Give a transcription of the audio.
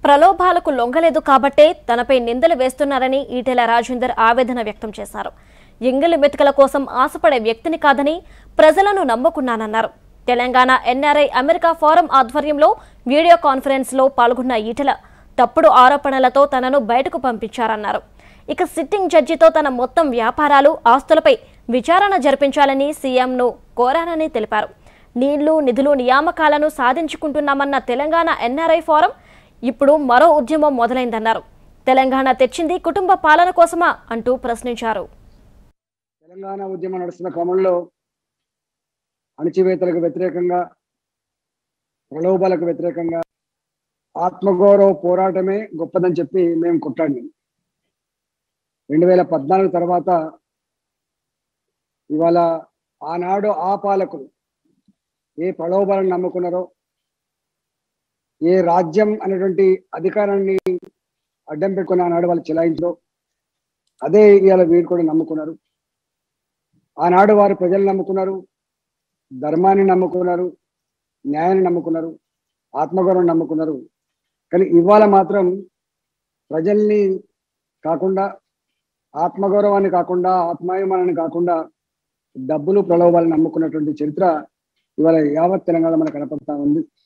ప్రలోభాలకు లొంగలేదు కాబట్టే తనపై నిందలు వేస్తున్నారని ఈటెల రాజేందర్ ఆవేదన వ్యక్తం చేశారు ఎంగిలి మెతుకల కోసం ఆశపడే వ్యక్తిని కాదని ప్రజలను నమ్ముకున్నానన్నారు తెలంగాణ ఎన్ఆర్ఐ అమెరికా ఫోరం ఆధ్వర్యంలో వీడియో కాన్ఫరెన్స్ లో పాల్గొన్న ఈటెల తప్పుడు ఆరోపణలతో తనను బయటకు పంపించారన్నారు ఇక సిట్టింగ్ జడ్జితో తన మొత్తం వ్యాపారాలు ఆస్తులపై విచారణ జరిపించాలని సీఎంను కోరానని తెలిపారు నీళ్లు నిధులు నియామకాలను సాధించుకుంటున్నామన్న తెలంగాణ ఎన్ఆర్ఐ ఫోరం ఇప్పుడు మరో ఉద్యమం మొదలైందన్నారు తెలంగాణ తెచ్చింది కుటుంబ పాలన కోసమా అంటూ ప్రశ్నించారు తెలంగాణ ఉద్యమం నడుస్తున్న క్రమంలో అణచివేతలకు వ్యతిరేకంగా ప్రలోభాలకు వ్యతిరేకంగా ఆత్మగౌరవ పోరాటమే గొప్పదని చెప్పి మేము కొట్లాడినాం రెండు వేల పద్నాలుగు తర్వాత ఇవాళ ఆనాడు ఆ పాలకులు ఏ ప్రలోభాలను నమ్ముకున్నారో ఏ రాజ్యం అనేటువంటి అధికారాన్ని అడ్డం పెట్టుకుని ఆనాడు వాళ్ళు చెలాయించారో అదే ఇవాళ వీడు కూడా నమ్ముకున్నారు ఆనాడు వారు ప్రజలు నమ్ముకున్నారు ధర్మాన్ని నమ్ముకున్నారు న్యాయాన్ని నమ్ముకున్నారు ఆత్మగౌరవం నమ్ముకున్నారు కానీ ఇవాళ మాత్రం ప్రజల్ని కాకుండా ఆత్మగౌరవాన్ని కాకుండా ఆత్మాభిమానాన్ని కాకుండా డబ్బులు ప్రలోభాలను నమ్ముకున్నటువంటి చరిత్ర ఇవాళ యావత్ తెలంగాణ మనకు కనపడతా ఉంది